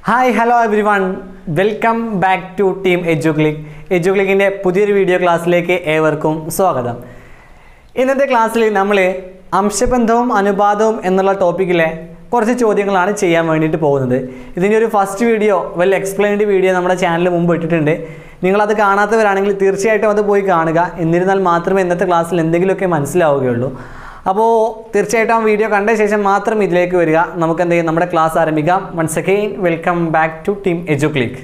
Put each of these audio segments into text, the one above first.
hi hello everyone welcome back to team Educlick എജുക്ലിക്കിൻ്റെ പുതിയൊരു video ക്ലാസ്സിലേക്ക് ഏവർക്കും സ്വാഗതം ഇന്നത്തെ ക്ലാസ്സിൽ നമ്മൾ അംശബന്ധവും അനുപാതവും എന്നുള്ള ടോപ്പിക്കിലെ കുറച്ച് ചോദ്യങ്ങളാണ് ചെയ്യാൻ വേണ്ടിയിട്ട് പോകുന്നത് ഇതിൻ്റെ ഒരു first video well explained video നമ്മുടെ ചാനലിൽ മുമ്പ് ഇട്ടിട്ടുണ്ട് നിങ്ങളത് കാണാത്തവരാണെങ്കിൽ തീർച്ചയായിട്ടും അത് പോയി കാണുക എന്നിരുന്നാൽ മാത്രമേ ഇന്നത്തെ ക്ലാസ്സിൽ എന്തെങ്കിലുമൊക്കെ മനസ്സിലാവുകയുള്ളൂ അപ്പോൾ തീർച്ചയായിട്ടും ആ വീഡിയോ കണ്ട ശേഷം മാത്രം ഇതിലേക്ക് വരിക നമുക്ക് എന്ത് ചെയ്യും നമ്മുടെ ക്ലാസ് ആരംഭിക്കാം once again welcome back to team Educlick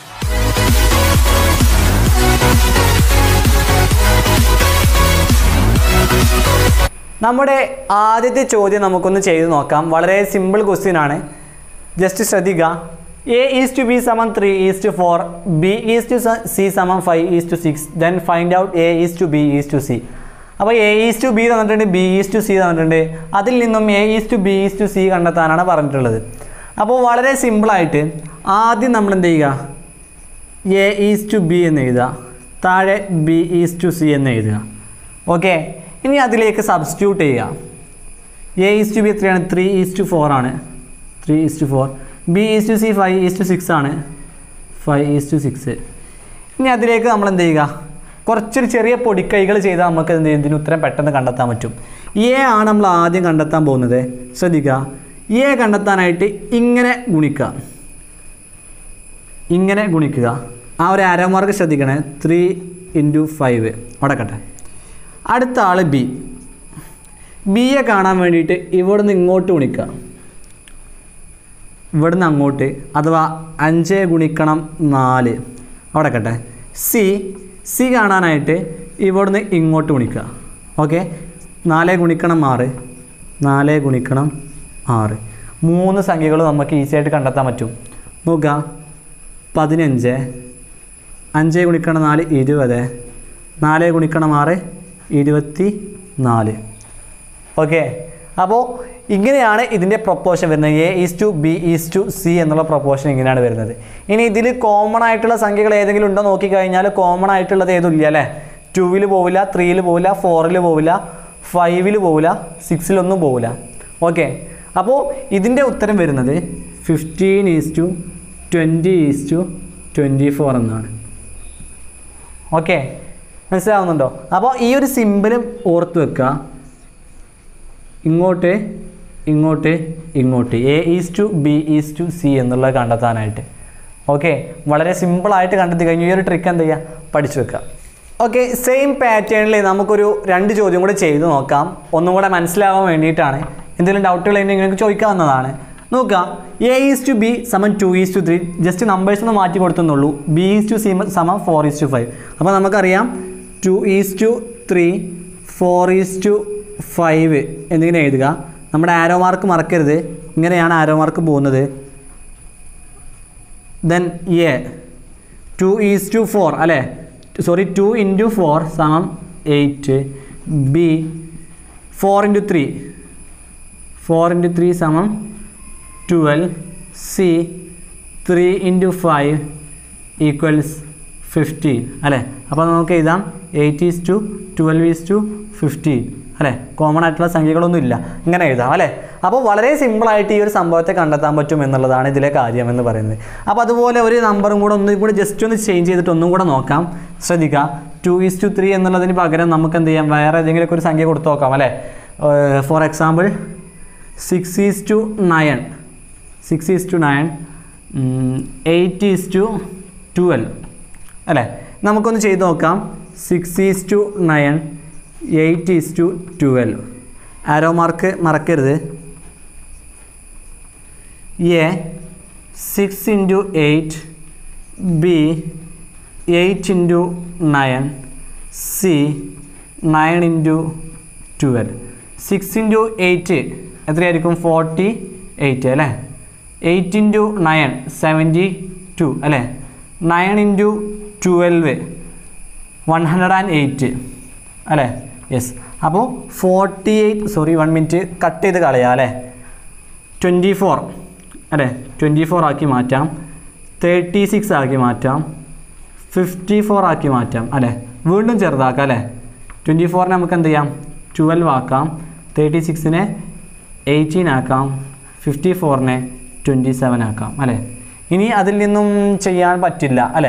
നമ്മുടെ ആദ്യത്തെ ചോദ്യം നമുക്കൊന്ന് ചെയ്ത് നോക്കാം വളരെ സിമ്പിൾ ക്വസ്റ്റ്യൻ ആണ് ജസ്റ്റ് ശ്രദ്ധിക്കുക എ ഈസ് ടു ബി സമം three is to four B is to C സമം five is to six then find out A is to B is to C അപ്പോൾ എ ഈസ് ടു ബി തന്നിട്ടുണ്ട് B is to C തന്നിട്ടുണ്ട് അതിൽ നിന്നും A is to B is to C കണ്ടെത്താനാണ് പറഞ്ഞിട്ടുള്ളത് അപ്പോൾ വളരെ സിമ്പിളായിട്ട് ആദ്യം നമ്മൾ എന്ത് ചെയ്യുക എ ഈസ് ടു ബി എന്ന് എഴുതുക താഴെ ബി ഈസ് ടു സി എന്ന് എഴുതുക ഓക്കെ ഇനി അതിലേക്ക് സബ്സ്റ്റിറ്റ്യൂട്ട് ചെയ്യുക എ ഈസ് ടു ബി എത്രയാണ് ത്രീ ഈസ് ടു ഫോർ ആണ് three is to four B is to C five is to six ആണ് ഫൈവ് ഈസ് ടു സിക്സ് ഇനി അതിലേക്ക് നമ്മൾ എന്ത് ചെയ്യുക കുറച്ചൊരു ചെറിയ പൊടിക്കൈകൾ ചെയ്താൽ നമുക്ക് എന്ത് ചെയ്യും ഇതിന് ഉത്തരം പെട്ടെന്ന് കണ്ടെത്താൻ പറ്റും എ ആണ് നമ്മൾ ആദ്യം കണ്ടെത്താൻ പോകുന്നത് ശ്രദ്ധിക്കുക എ കണ്ടെത്താനായിട്ട് ഇങ്ങനെ ഗുണിക്കുക ഇങ്ങനെ ഗുണിക്കുക ആ ഒരു അരമാർക്ക് ശ്രദ്ധിക്കണേ ത്രീ ഇൻറ്റു ഫൈവ് അടക്കട്ടെ അടുത്ത ആൾ ബി ബിയെ കാണാൻ വേണ്ടിയിട്ട് ഇവിടുന്ന് ഇങ്ങോട്ട് ഗുണിക്കുക ഇവിടുന്ന് അങ്ങോട്ട് അഥവാ അഞ്ച് ഗുണിക്കണം നാല് അവിടെ കട്ടെ സി സി കാണാനായിട്ട് ഇവിടുന്ന് ഇങ്ങോട്ട് ഗുണിക്കുക ഓക്കെ നാല് ഗുണിക്കണം ആറ് നാല് ഗുണിക്കണം ആറ് മൂന്ന് സംഖ്യകൾ നമുക്ക് ഈസി ആയിട്ട് കണ്ടെത്താൻ പറ്റും നോക്കുക പതിനഞ്ച് അഞ്ച് ഗുണിക്കണം നാല് ഇരുപത് നാല് ഗുണിക്കണം ആറ് ഇരുപത്തി നാല് ഓക്കെ അപ്പോൾ ഇങ്ങനെയാണ് ഇതിൻ്റെ പ്രൊപ്പോഷൻ വരുന്നത് A is to B is to C എന്നുള്ള പ്രൊപ്പോഷൻ ഇങ്ങനെയാണ് വരുന്നത് ഇനി ഇതിൽ കോമൺ ആയിട്ടുള്ള സംഖ്യകൾ ഏതെങ്കിലും ഉണ്ടോ നോക്കിക്കഴിഞ്ഞാൽ കോമൺ ആയിട്ടുള്ളത് ഏതും ഇല്ല അല്ലേ ടുവിൽ പോവില്ല ത്രീയിൽ പോവില്ല ഫോറിൽ പോവില്ല ഫൈവിൽ പോവില്ല സിക്സിലൊന്നും പോവില്ല ഓക്കെ അപ്പോൾ ഇതിൻ്റെ ഉത്തരം വരുന്നത് fifteen is to twenty is to twenty four എന്നാണ് ഓക്കെ മനസ്സിലാവുന്നുണ്ടോ അപ്പോൾ ഈ ഒരു സിമ്പിളും ഓർത്ത് വെക്കുക ഇങ്ങോട്ട് ഇങ്ങോട്ട് ഇങ്ങോട്ട് A is to B is to C എന്നുള്ളത് കണ്ടെത്താനായിട്ട് ഓക്കെ വളരെ സിമ്പിളായിട്ട് കണ്ടെത്തി കഴിഞ്ഞു ഈ ഒരു ട്രിക്ക് എന്ത് ചെയ്യുക പഠിച്ചു വെക്കുക ഓക്കെ സെയിം പാറ്റേണിൽ നമുക്കൊരു രണ്ട് ചോദ്യം കൂടെ ചെയ്ത് നോക്കാം ഒന്നും കൂടെ മനസ്സിലാവാൻ വേണ്ടിയിട്ടാണ് എന്തെങ്കിലും ഡൗട്ടുകൾ ഉണ്ടെങ്കിൽ നിങ്ങൾക്ക് ചോദിക്കാവുന്നതാണ് നോക്കുക എ ഈസ് ടു ബി സമം two is to three just numbers ഒന്ന് മാറ്റി കൊടുത്തുന്നുള്ളൂ ബി ഈസ് ടു സി സമം ഫോർ ഈസ് ടു ഫൈവ് അപ്പോൾ നമുക്കറിയാം two is to three four is to five എന്നിങ്ങനെ എഴുതുക നമ്മുടെ ആരോ മാർക്ക് മറക്കരുത് ഇങ്ങനെയാണ് ആരോ മാർക്ക് പോകുന്നത് then A two is to four അല്ലേ സോറി ടു ഇൻറ്റു ഫോർ സമം eight B four into three four into three സമം twelve C three into five equals fifteen അല്ലേ അപ്പോൾ നമുക്ക് എഴുതാം eight is to twelve is to fifteen അല്ലേ common ആയിട്ടുള്ള സംഖ്യകളൊന്നും ഇല്ല ഇങ്ങനെ എഴുതാം അല്ലേ അപ്പോൾ വളരെ സിമ്പിളായിട്ട് ഈ ഒരു സംഭവത്തെ കണ്ടെത്താൻ പറ്റും എന്നുള്ളതാണ് ഇതിലെ കാര്യം എന്ന് പറയുന്നത് അപ്പോൾ അതുപോലെ ഒരു നമ്പറും കൂടെ ഒന്നും കൂടെ ജസ്റ്റ് ഒന്ന് ചേഞ്ച് ചെയ്തിട്ട് ഒന്നും കൂടെ നോക്കാം ശ്രദ്ധിക്കുക ടു ഈസ് ടു ത്രീ എന്നുള്ളതിന് പകരം നമുക്ക് എന്ത് ചെയ്യാം വേറെ ഏതെങ്കിലുമൊക്കെ ഒരു സംഖ്യ കൊടുത്ത് നോക്കാം അല്ലേ for example six is to nine six is to nine eight is to twelve അല്ലേ നമുക്കൊന്ന് ചെയ്ത് നോക്കാം six is to nine eight is to twelve arrow mark മറക്കരുത് A six into eight B eight into nine C nine into twelve six into eight എത്രയായിരിക്കും forty eight അല്ലേ eight into nine seventy two അല്ലേ nine into twelve one hundred and eight അല്ലേ yes അപ്പോൾ forty eight sorry one minute cut ചെയ്ത് കളയാം അല്ലേ twenty four അല്ലേ twenty four ആക്കി മാറ്റാം തേർട്ടി സിക്സ് ആക്കി മാറ്റാം ഫിഫ്റ്റി ഫോർ ആക്കി മാറ്റാം അല്ലേ വീണ്ടും ചെറുതാക്കാം അല്ലേ ട്വൻറ്റി ഫോറിനെ നമുക്ക് എന്ത് ചെയ്യാം ട്വൽവ് ആക്കാം തേർട്ടി സിക്സിനെ എയ്റ്റീൻ ആക്കാം ഫിഫ്റ്റി ഫോറിനെ ട്വൻറ്റി സെവൻ ആക്കാം അല്ലേ ഇനി അതിൽ നിന്നും ചെയ്യാൻ പറ്റില്ല അല്ലേ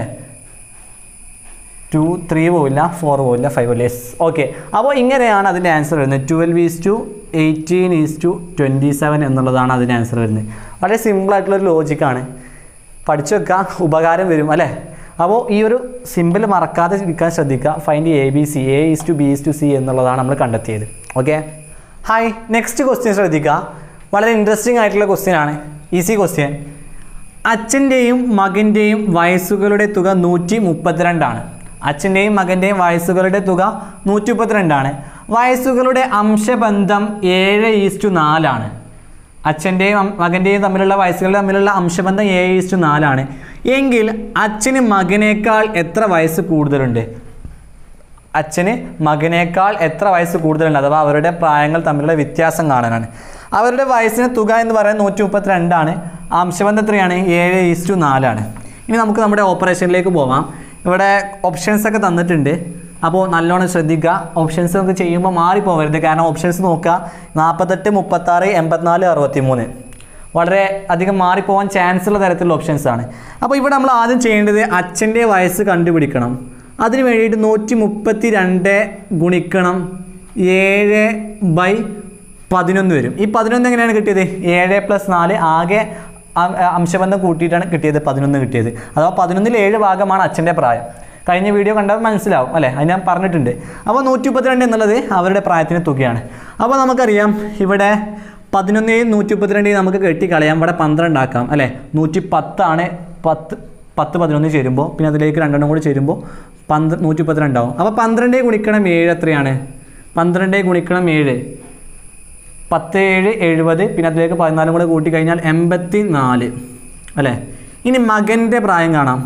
ടു ത്രീ പോവില്ല ഫോർ പോവില്ല ഫൈവ് പോവില്ല യെസ് ഓക്കെ അപ്പോൾ ഇങ്ങനെയാണ് അതിൻ്റെ ആൻസർ വരുന്നത് twelve is to eighteen is to twenty seven എന്നുള്ളതാണ് അതിൻ്റെ ആൻസർ വരുന്നത് വളരെ സിമ്പിളായിട്ടുള്ളൊരു ലോജിക്കാണ് പഠിച്ചു വെക്കുക ഉപകാരം വരും അല്ലേ അപ്പോൾ ഈ ഒരു സിമ്പിൾ മറക്കാതെ ഇരിക്കാൻ ശ്രദ്ധിക്കുക find A B C A is to B is to C എന്നുള്ളതാണ് നമ്മൾ കണ്ടെത്തിയത് ഓക്കെ ഹായ് നെക്സ്റ്റ് ക്വസ്റ്റ്യൻ ശ്രദ്ധിക്കുക വളരെ ഇൻട്രസ്റ്റിംഗ് ആയിട്ടുള്ള ക്വസ്റ്റ്യൻ ആണ് ഈസി ക്വസ്റ്റ്യൻ അച്ഛൻ്റെയും മകൻ്റെയും വയസ്സുകളുടെ തുക നൂറ്റി മുപ്പത്തിരണ്ടാണ് അച്ഛൻ്റെയും മകൻ്റെയും വയസ്സുകളുടെ തുക നൂറ്റി മുപ്പത്തിരണ്ടാണ് വയസ്സുകളുടെ അംശബന്ധം ഏഴ് ഈസ്റ്റു നാലാണ് അച്ഛൻ്റെയും അം- മകൻ്റെയും തമ്മിലുള്ള വയസ്സുകളുടെ തമ്മിലുള്ള അംശബന്ധം ഏഴ് ഈസ്റ്റു നാലാണ് എങ്കിൽ അച്ഛന് മകനേക്കാൾ എത്ര വയസ്സ് കൂടുതലുണ്ട് അച്ഛന് മകനേക്കാൾ എത്ര വയസ്സ് കൂടുതലുണ്ട് അഥവാ അവരുടെ പ്രായങ്ങൾ തമ്മിലുള്ള വ്യത്യാസം കാണാനാണ് അവരുടെ വയസ്സിന് തുക എന്ന് പറയുന്നത് നൂറ്റി മുപ്പത്തിരണ്ടാണ് അംശബന്ധം എത്രയാണ് ഏഴ് ഈസ്റ്റു നാലാണ് ഇനി നമുക്ക് നമ്മുടെ ഓപ്പറേഷനിലേക്ക് പോവാം ഇവിടെ ഓപ്ഷൻസ് ഒക്കെ തന്നിട്ടുണ്ട് അപ്പോൾ നല്ലോണം ശ്രദ്ധിക്കുക ഓപ്ഷൻസ് നമുക്ക് ചെയ്യുമ്പോൾ മാറിപ്പോവരുത് കാരണം ഓപ്ഷൻസ് നോക്കുക നാൽപ്പത്തെട്ട് മുപ്പത്താറ് എൺപത്തിനാല് അറുപത്തി മൂന്ന് വളരെ അധികം മാറിപ്പോവാൻ ചാൻസ് ഉള്ള തരത്തിലുള്ള ഓപ്ഷൻസ് ആണ് അപ്പോൾ ഇവിടെ നമ്മൾ ആദ്യം ചെയ്യേണ്ടത് അച്ഛൻ്റെ വയസ്സ് കണ്ടുപിടിക്കണം അതിന് വേണ്ടിയിട്ട് നൂറ്റി മുപ്പത്തി രണ്ട് ഗുണിക്കണം ഏഴ് ബൈ പതിനൊന്ന് വരും ഈ പതിനൊന്ന് എങ്ങനെയാണ് കിട്ടിയത് ഏഴ് പ്ലസ് നാല് ആകെ അം- അംശബന്ധം കൂട്ടിയിട്ടാണ് കിട്ടിയത് പതിനൊന്ന് കിട്ടിയത് അഥവാ പതിനൊന്നിൽ ഏഴ് ഭാഗമാണ് അച്ഛൻ്റെ പ്രായം കഴിഞ്ഞ വീഡിയോ കണ്ടാൽ മനസ്സിലാവും അല്ലേ അത് ഞാൻ പറഞ്ഞിട്ടുണ്ട് അപ്പോൾ നൂറ്റി മുപ്പത്തിരണ്ട് എന്നുള്ളത് അവരുടെ പ്രായത്തിന് തുകയാണ് അപ്പോൾ നമുക്കറിയാം ഇവിടെ പതിനൊന്നേയും നൂറ്റി മുപ്പത്തിരണ്ടേയും നമുക്ക് കെട്ടി കളയാം ഇവിടെ പന്ത്രണ്ടാക്കാം അല്ലേ നൂറ്റി പത്താണ് പത്ത് പത്ത് പതിനൊന്ന് ചേരുമ്പോൾ പിന്നെ അതിലേക്ക് രണ്ടെണ്ണം കൂടി ചേരുമ്പോൾ പന്ത്ര നൂറ്റി മുപ്പത്തിരണ്ടാവും അപ്പോൾ പന്ത്രണ്ടേ ഗുണിക്കണം ഏഴ് എത്രയാണ് പന്ത്രണ്ടേ ഗുണിക്കണം ഏഴ് പത്ത് ഏഴ് എഴുപത് പിന്നെ അതിലേക്ക് പതിനാലും കൂടെ കൂട്ടി കഴിഞ്ഞാൽ എൺപത്തി നാല് അല്ലേ ഇനി മകൻ്റെ പ്രായം കാണാം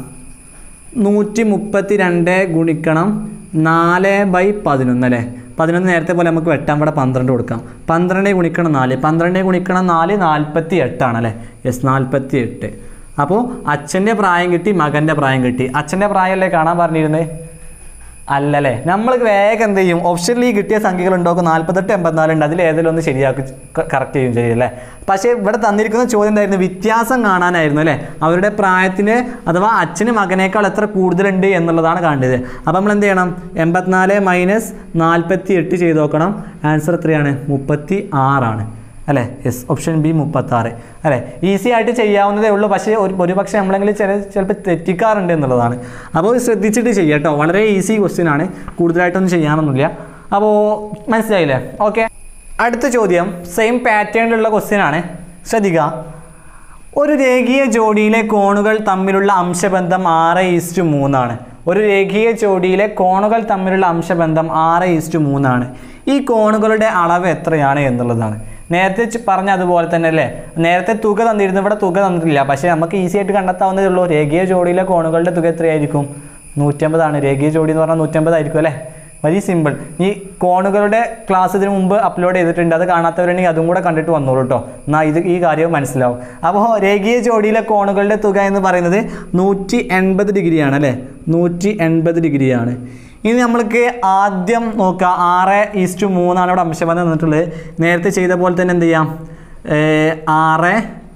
നൂറ്റി മുപ്പത്തി രണ്ട് ഗുണിക്കണം നാല് ബൈ പതിനൊന്ന് അല്ലേ പതിനൊന്ന് നേരത്തെ പോലെ നമുക്ക് വെട്ടാൻ ഇവിടെ പന്ത്രണ്ട് കൊടുക്കാം പന്ത്രണ്ട് ഗുണിക്കണം നാല് പന്ത്രണ്ട് ഗുണിക്കണം നാല് നാൽപ്പത്തി എട്ടാണ് അല്ലേ യെസ് നാൽപ്പത്തി എട്ട് അപ്പോൾ അച്ഛൻ്റെ പ്രായം കിട്ടി മകൻ്റെ പ്രായം കിട്ടി അച്ഛൻ്റെ പ്രായമല്ലേ കാണാൻ പറഞ്ഞിരുന്നത് അല്ലല്ലേ നമ്മൾ വേഗം എന്ത് ചെയ്യും ഓപ്ഷനിൽ ഈ കിട്ടിയ സംഖ്യകൾ ഉണ്ടാക്കും നാൽപ്പത്തെട്ട് എൺപത്തിനാല് ഉണ്ട് അതിൽ ഏതെങ്കിലും ഒന്ന് ശരിയാക്കി കറക്റ്റ് ചെയ്യും ശരിയല്ലേ പക്ഷേ ഇവിടെ തന്നിരിക്കുന്ന ചോദ്യം എന്തായിരുന്നു വ്യത്യാസം കാണാനായിരുന്നു അല്ലേ അവരുടെ പ്രായത്തിന് അഥവാ അച്ഛന് മകനേക്കാൾ എത്ര കൂടുതലുണ്ട് എന്നുള്ളതാണ് കാണേണ്ടത് അപ്പോൾ നമ്മൾ എന്ത് ചെയ്യണം എൺപത്തിനാല് മൈനസ് നാൽപ്പത്തി എട്ട് ചെയ്ത് നോക്കണം ആൻസർ എത്രയാണ് മുപ്പത്തി ആറാണ് അല്ലേ യെസ് ഓപ്ഷൻ ബി മുപ്പത്താറ് അല്ലേ ഈസി ആയിട്ട് ചെയ്യാവുന്നതേ ഉള്ളൂ പക്ഷേ ഒരു ഒരുപക്ഷെ നമ്മളെങ്കിലും ചില ചിലപ്പോൾ തെറ്റിക്കാറുണ്ട് എന്നുള്ളതാണ് അപ്പോൾ ശ്രദ്ധിച്ചിട്ട് ചെയ്യാം കേട്ടോ വളരെ ഈസി ക്വസ്റ്റ്യൻ ആണ് കൂടുതലായിട്ടൊന്നും ചെയ്യാനൊന്നുമില്ല അപ്പോൾ മനസ്സിലായില്ലേ ഓക്കെ അടുത്ത ചോദ്യം സെയിം പാറ്റേണിലുള്ള ക്വസ്റ്റ്യൻ ആണ് ശ്രദ്ധിക്കുക ഒരു രേഖീയ ജോഡിയിലെ കോണുകൾ തമ്മിലുള്ള അംശബന്ധം ആറ് ഈസ്റ്റു മൂന്നാണ് ഒരു രേഖീയ ജോഡിയിലെ കോണുകൾ തമ്മിലുള്ള അംശബന്ധം ആറ് ഈസ്റ്റു മൂന്നാണ് ഈ കോണുകളുടെ അളവ് എത്രയാണ് എന്നുള്ളതാണ് നേരത്തെ ച് പറഞ്ഞ അതുപോലെ തന്നെ അല്ലേ നേരത്തെ തുക തന്നിരുന്നു ഇവിടെ തുക തന്നിട്ടില്ല പക്ഷേ നമുക്ക് ഈസി ആയിട്ട് കണ്ടെത്താവുന്നതേ ഉള്ളൂ രേഖീയ ജോഡിയിലെ കോണുകളുടെ തുക എത്രയായിരിക്കും നൂറ്റമ്പതാണ് രേഖീയ ജോഡി എന്ന് പറഞ്ഞാൽ നൂറ്റമ്പതായിരിക്കും അല്ലേ വെരി സിമ്പിൾ ഈ കോണുകളുടെ ക്ലാസ് ഇതിന് മുമ്പ് അപ്ലോഡ് ചെയ്തിട്ടുണ്ട് അത് കാണാത്തവരുണ്ടെങ്കിൽ അതും കൂടെ കണ്ടിട്ട് വന്നോളൂ കേട്ടോ എന്നാൽ ഇത് ഈ കാര്യവും മനസ്സിലാവും അപ്പോൾ രേഖീയ ജോഡിയിലെ കോണുകളുടെ തുക എന്ന് പറയുന്നത് നൂറ്റി എൺപത് ഡിഗ്രിയാണ് അല്ലേ നൂറ്റി എൺപത് ഡിഗ്രിയാണ് ഇനി നമ്മൾക്ക് ആദ്യം നോക്കാം ആറ് ഈസ്റ്റു മൂന്നാണ് ഇവിടെ അംശബന്ധം തന്നിട്ടുള്ളത് നേരത്തെ ചെയ്ത പോലെ തന്നെ എന്ത് ചെയ്യാം ഏർ, ആറ്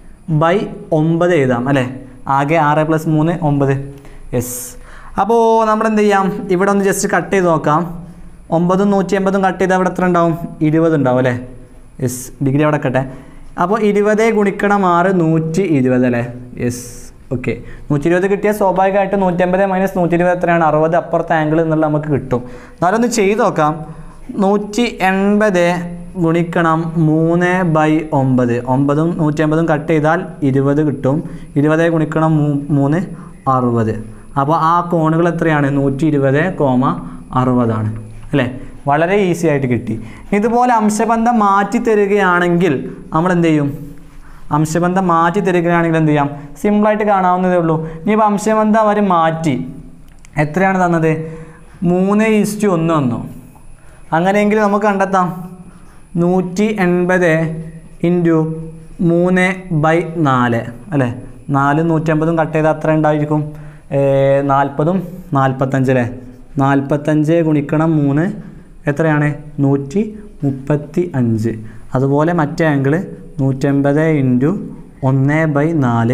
ബൈ ഒമ്പത് എഴുതാം അല്ലേ ആകെ ആറ് പ്ലസ് മൂന്ന് ഒമ്പത് യെസ് അപ്പോൾ നമ്മൾ എന്ത് ചെയ്യാം ഇവിടെ ഒന്ന് ജസ്റ്റ് കട്ട് ചെയ്ത് നോക്കാം ഒമ്പതും നൂറ്റി എൺപതും കട്ട് ചെയ്താൽ അവിടെ എത്ര ഉണ്ടാവും ഇരുപത് ഉണ്ടാവും അല്ലേ യെസ് ഡിഗ്രി അവിടെ കട്ടെ അപ്പോൾ ഇരുപത് ഗുണിക്കണം ആറ് നൂറ്റി ഇരുപത് അല്ലേ യെസ് ഓക്കെ നൂറ്റി ഇരുപത് കിട്ടിയാൽ സ്വാഭാവികമായിട്ട് നൂറ്റമ്പത് മൈനസ് നൂറ്റി ഇരുപത് എത്രയാണ് അറുപത് അപ്പുറത്തെ ആംഗിൾ എന്നുള്ള നമുക്ക് കിട്ടും എന്നാലൊന്ന് ചെയ്ത് നോക്കാം നൂറ്റി എൺപത് ഗുണിക്കണം മൂന്ന് ബൈ ഒമ്പത് ഒമ്പതും നൂറ്റമ്പതും കട്ട് ചെയ്താൽ ഇരുപത് കിട്ടും ഇരുപത് ഗുണിക്കണം മൂ- മൂന്ന് അറുപത് അപ്പോൾ ആ കോണുകൾ എത്രയാണ് നൂറ്റി ഇരുപത് കോമ അറുപതാണ് അല്ലേ വളരെ ഈസി ആയിട്ട് കിട്ടി ഇതുപോലെ അംശബന്ധം മാറ്റി തരികയാണെങ്കിൽ നമ്മൾ എന്ത് ചെയ്യും അംശബന്ധം മാറ്റി തരികയാണെങ്കിൽ എന്ത് ചെയ്യാം സിമ്പിളായിട്ട് കാണാവുന്നതേ ഉള്ളൂ ഇനിയിപ്പോൾ അംശബന്ധം അവർ മാറ്റി എത്രയാണ് തന്നത് മൂന്ന് ഈസ്റ്റു ഒന്ന് വന്നു അങ്ങനെയെങ്കിൽ നമുക്ക് കണ്ടെത്താം നൂറ്റി എൺപത് ഇൻറ്റു മൂന്ന് ബൈ നാല് അല്ലേ നാല് നൂറ്റമ്പതും കട്ട് ചെയ്താൽ അത്ര ഉണ്ടായിരിക്കും നാൽപ്പതും നാൽപ്പത്തഞ്ച് അല്ലേ നാൽപ്പത്തഞ്ച് ഗുണിക്കണം മൂന്ന് എത്രയാണ് നൂറ്റി മുപ്പത്തി അഞ്ച് അതുപോലെ മറ്റേ ആംഗിള് നൂറ്റമ്പത് ഇൻറ്റു ഒന്ന് ബൈ നാല്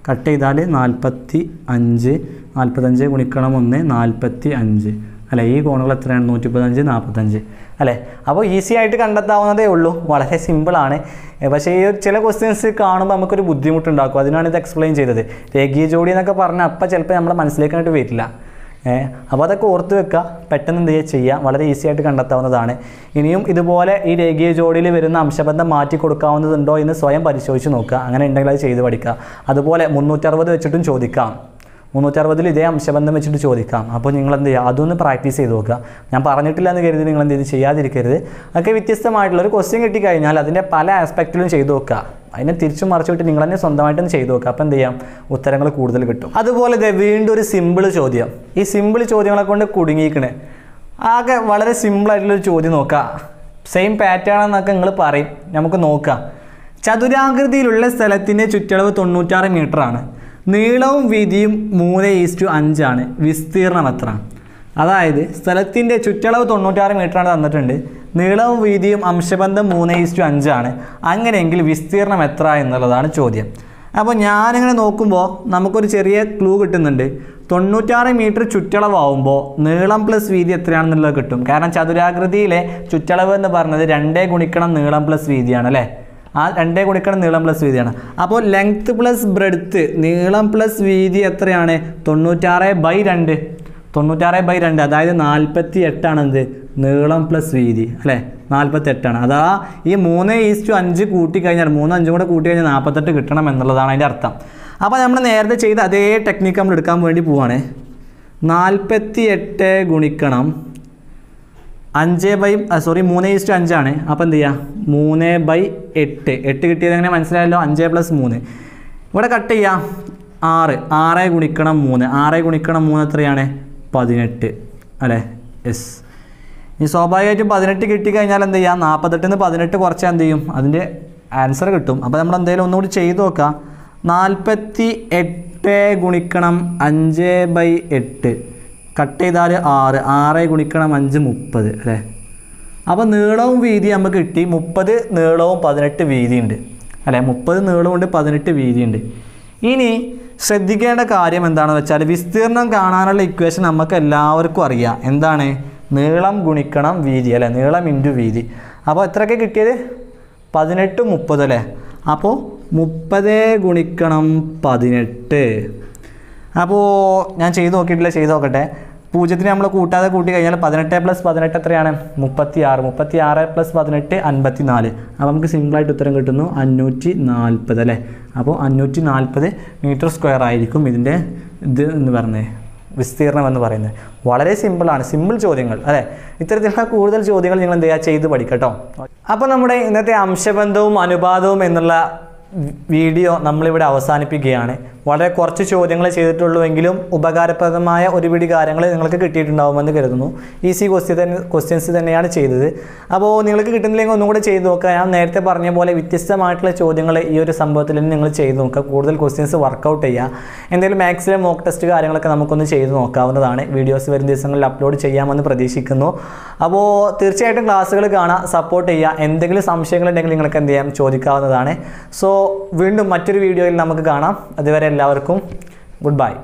കട്ട് ചെയ്താൽ നാൽപ്പത്തി അഞ്ച് നാൽപ്പത്തഞ്ച് ഗുണിക്കണം ഒന്ന് നാൽപ്പത്തി അഞ്ച് അല്ലേ ഈ കോണുകൾ എത്രയാണ് നൂറ്റി മുപ്പത്തഞ്ച് നാൽപ്പത്തഞ്ച് അല്ലേ അപ്പോൾ ഈസി ആയിട്ട് കണ്ടെത്താവുന്നതേ ഉള്ളൂ വളരെ സിമ്പിളാണ് പക്ഷേ ഈ ഒരു ചില ക്വസ്റ്റ്യൻസ് കാണുമ്പോൾ നമുക്കൊരു ബുദ്ധിമുട്ടുണ്ടാക്കും അതിനാണ് ഇത് എക്സ്പ്ലെയിൻ ചെയ്തത് രേഖീയ ജോഡി എന്നൊക്കെ പറഞ്ഞാൽ അപ്പം ചിലപ്പോൾ നമ്മുടെ മനസ്സിലേക്കായിട്ട് വരില്ല ഏഹ് അപ്പോൾ അതൊക്കെ ഓർത്ത് വെക്കുക പെട്ടെന്ന് എന്ത് ചെയ്യുക ചെയ്യുക വളരെ ഈസി ആയിട്ട് കണ്ടെത്താവുന്നതാണ് ഇനിയും ഇതുപോലെ ഈ രേഖീയ ജോഡിയിൽ വരുന്ന അംശബന്ധം മാറ്റി കൊടുക്കാവുന്നതുണ്ടോ എന്ന് സ്വയം പരിശോധിച്ച് നോക്കുക അങ്ങനെ ഉണ്ടെങ്കിൽ അത് ചെയ്ത് പഠിക്കുക അതുപോലെ മുന്നൂറ്ററുപത് വെച്ചിട്ടും ചോദിക്കാം മുന്നൂറ്ററുപതിൽ ഇതേ അംശബന്ധം വെച്ചിട്ട് ചോദിക്കാം അപ്പോൾ നിങ്ങൾ എന്ത് ചെയ്യുക അതൊന്ന് പ്രാക്ടീസ് ചെയ്ത് നോക്കുക ഞാൻ പറഞ്ഞിട്ടില്ല എന്ന് കരുതി നിങ്ങൾ എന്ത് ചെയ്ത് ചെയ്യാതിരിക്കരുത് അതൊക്കെ വ്യത്യസ്തമായിട്ടുള്ള ഒരു ക്വസ്റ്റ്യൻ കിട്ടിക്കഴിഞ്ഞാൽ അതിൻ്റെ പല ആസ്പെക്റ്റിലും ചെയ്ത് നോക്കുക അതിനെ തിരിച്ചും മറിച്ചിട്ട് നിങ്ങൾ തന്നെ സ്വന്തമായിട്ടൊന്ന് ചെയ്ത് നോക്കുക അപ്പം എന്ത് ചെയ്യാം ഉത്തരങ്ങൾ കൂടുതൽ കിട്ടും അതുപോലെ ദേ വീണ്ടും ഒരു സിമ്പിൾ ചോദ്യം ഈ സിമ്പിൾ ചോദ്യങ്ങളെ കൊണ്ട് കുടുങ്ങിയിരിക്കണേ ആകെ വളരെ സിമ്പിളായിട്ടുള്ളൊരു ചോദ്യം നോക്കുക സെയിം പാറ്റേൺ എന്നൊക്കെ നിങ്ങൾ പറയും നമുക്ക് നോക്കാം ചതുരാകൃതിയിലുള്ള സ്ഥലത്തിൻ്റെ ചുറ്റളവ് തൊണ്ണൂറ്റാറ് മീറ്ററാണ് നീളവും വീതിയും മൂന്ന് ഈസ്റ്റു അഞ്ചാണ് വിസ്തീർണം എത്ര അതായത് സ്ഥലത്തിൻ്റെ ചുറ്റളവ് തൊണ്ണൂറ്റാറ് മീറ്ററാണ് തന്നിട്ടുണ്ട് നീളവും വീതിയും അംശബന്ധം മൂന്ന് ഈസ്റ്റു അഞ്ചാണ് അങ്ങനെയെങ്കിൽ വിസ്തീർണം എത്ര എന്നുള്ളതാണ് ചോദ്യം അപ്പോൾ ഞാനിങ്ങനെ നോക്കുമ്പോൾ നമുക്കൊരു ചെറിയ ക്ലൂ കിട്ടുന്നുണ്ട് തൊണ്ണൂറ്റാറ് മീറ്റർ ചുറ്റളവാകുമ്പോൾ നീളം പ്ലസ് വീതി എത്രയാണെന്നുള്ളത് കിട്ടും കാരണം ചതുരാകൃതിയിലെ ചുറ്റളവ് എന്ന് പറഞ്ഞത് രണ്ടേ ഗുണിക്കണം നീളം പ്ലസ് വീതിയാണ് അല്ലേ ആ രണ്ടേ ഗുണിക്കണം നീളം പ്ലസ് വീതിയാണ് അപ്പോൾ ലെങ്ത് പ്ലസ് ബ്രെഡ്ത്ത് നീളം പ്ലസ് വീതി എത്രയാണ് തൊണ്ണൂറ്റാറ് ബൈ രണ്ട് തൊണ്ണൂറ്റാറ് ബൈ രണ്ട് അതായത് നാൽപ്പത്തി എട്ടാണ് എന്ത് നീളം പ്ലസ് വീതി അല്ലേ നാൽപ്പത്തി എട്ടാണ് അതാ ഈ മൂന്ന് ഈസ്റ്റു അഞ്ച് കൂട്ടി കഴിഞ്ഞാൽ മൂന്ന് അഞ്ചും കൂടെ കൂട്ടി കഴിഞ്ഞാൽ നാൽപ്പത്തെട്ട് കിട്ടണം എന്നുള്ളതാണ് അതിൻ്റെ അർത്ഥം അപ്പോൾ നമ്മൾ നേരത്തെ ചെയ്ത അതേ ടെക്നിക്ക് നമ്മൾ എടുക്കാൻ വേണ്ടി പോവാണ് നാൽപ്പത്തി എട്ട് ഗുണിക്കണം അഞ്ച് ബൈ സോറി മൂന്ന് ഈസ്റ്റ് അഞ്ചാണ് അപ്പോൾ എന്ത് ചെയ്യുക മൂന്ന് ബൈ എട്ട് എട്ട് കിട്ടിയത് എങ്ങനെ മനസ്സിലായല്ലോ അഞ്ച് പ്ലസ് മൂന്ന് ഇവിടെ കട്ട് ചെയ്യാം ആറ് ആറ് ഗുണിക്കണം മൂന്ന് ആറ് ഗുണിക്കണം മൂന്ന് എത്രയാണ് പതിനെട്ട് അല്ലേ യെസ് ഈ സ്വാഭാവികമായിട്ടും പതിനെട്ട് കിട്ടിക്കഴിഞ്ഞാൽ എന്ത് ചെയ്യാം നാൽപ്പത്തെട്ടിൽ നിന്ന് പതിനെട്ട് കുറച്ചാൽ എന്ത് ചെയ്യും അതിൻ്റെ ആൻസർ കിട്ടും അപ്പോൾ നമ്മൾ എന്തെങ്കിലും ഒന്നുകൂടി ചെയ്ത് നോക്കാം നാൽപ്പത്തി എട്ട് ഗുണിക്കണം അഞ്ച് ബൈ എട്ട് കട്ട് ചെയ്താൽ ആറ് ആറ് ഗുണിക്കണം അഞ്ച് മുപ്പത് അല്ലേ അപ്പോൾ നീളവും വീതി നമുക്ക് കിട്ടി മുപ്പത് നീളവും പതിനെട്ട് വീതിയുണ്ട് അല്ലേ മുപ്പത് നീളമുണ്ട് പതിനെട്ട് വീതിയുണ്ട് ഇനി ശ്രദ്ധിക്കേണ്ട കാര്യം എന്താണെന്ന് വെച്ചാൽ വിസ്തീർണം കാണാനുള്ള ഇക്വേഷൻ നമുക്ക് എല്ലാവർക്കും അറിയാം എന്താണ് നീളം ഗുണിക്കണം വീതി അല്ലേ നീളം ഇൻറ്റു വീതി അപ്പോൾ എത്രയൊക്കെ കിട്ടിയത് പതിനെട്ട് മുപ്പത് അല്ലേ അപ്പോൾ മുപ്പത് ഗുണിക്കണം പതിനെട്ട് അപ്പോൾ ഞാൻ ചെയ്ത് നോക്കിയിട്ടില്ല ചെയ്ത് നോക്കട്ടെ പൂജ്യത്തിന് നമ്മൾ കൂട്ടാതെ കൂട്ടി കഴിഞ്ഞാൽ പതിനെട്ട് പ്ലസ് പതിനെട്ട് എത്രയാണ് മുപ്പത്തി ആറ് മുപ്പത്തി ആറ് പ്ലസ് പതിനെട്ട് അൻപത്തി നാല് അപ്പോൾ നമുക്ക് സിമ്പിളായിട്ട് ഉത്തരം കിട്ടുന്നു അഞ്ഞൂറ്റി നാൽപ്പത് അല്ലേ അപ്പോൾ അഞ്ഞൂറ്റി നാൽപ്പത് മീറ്റർ സ്ക്വയർ ആയിരിക്കും ഇതിൻ്റെ ഇത് എന്ന് പറഞ്ഞത് വിസ്തീർണം എന്ന് പറയുന്നത് വളരെ സിമ്പിളാണ് സിമ്പിൾ ചോദ്യങ്ങൾ അല്ലേ ഇത്തരത്തിലുള്ള കൂടുതൽ ചോദ്യങ്ങൾ നിങ്ങൾ എന്ത് ചെയ്യുക ചെയ്ത് പഠിക്കട്ടോ അപ്പോൾ നമ്മുടെ ഇന്നത്തെ അംശബന്ധവും അനുപാതവും എന്നുള്ള വീഡിയോ നമ്മളിവിടെ അവസാനിപ്പിക്കുകയാണ് വളരെ കുറച്ച് ചോദ്യങ്ങൾ ചെയ്തിട്ടുള്ളൂവെങ്കിലും ഉപകാരപ്രദമായ ഒരുപിടി കാര്യങ്ങൾ നിങ്ങൾക്ക് കിട്ടിയിട്ടുണ്ടാവുമെന്ന് കരുതുന്നു ഈസി ക്വസ്റ്റ്യൻ തന്നെ ക്വസ്റ്റ്യൻസ് തന്നെയാണ് ചെയ്തത് അപ്പോൾ നിങ്ങൾക്ക് കിട്ടുന്നില്ലെങ്കിൽ ഒന്നും കൂടെ ചെയ്ത് നോക്കുക ഞാൻ നേരത്തെ പറഞ്ഞ പോലെ വ്യത്യസ്തമായിട്ടുള്ള ചോദ്യങ്ങൾ ഈ ഒരു സംഭവത്തിൽ തന്നെ നിങ്ങൾ ചെയ്ത് നോക്കുക കൂടുതൽ ക്വസ്റ്റ്യൻസ് വർക്കൗട്ട് ചെയ്യുക എന്തെങ്കിലും മാത്സിലെ മോക്ക് ടെസ്റ്റ് കാര്യങ്ങളൊക്കെ നമുക്കൊന്ന് ചെയ്ത് നോക്കാവുന്നതാണ് വീഡിയോസ് വരും ദിവസങ്ങളിൽ അപ്ലോഡ് ചെയ്യാമെന്ന് പ്രതീക്ഷിക്കുന്നു അപ്പോൾ തീർച്ചയായിട്ടും ക്ലാസ്സുകൾ കാണാം സപ്പോർട്ട് ചെയ്യുക എന്തെങ്കിലും സംശയങ്ങളുണ്ടെങ്കിൽ നിങ്ങൾക്ക് എന്ത് ചെയ്യാം ചോദിക്കാവുന്നതാണ് സോ വീണ്ടും മറ്റൊരു വീഡിയോയിൽ നമുക്ക് കാണാം അതുവരെ എല്ലാവർക്കും ഗുഡ് ബൈ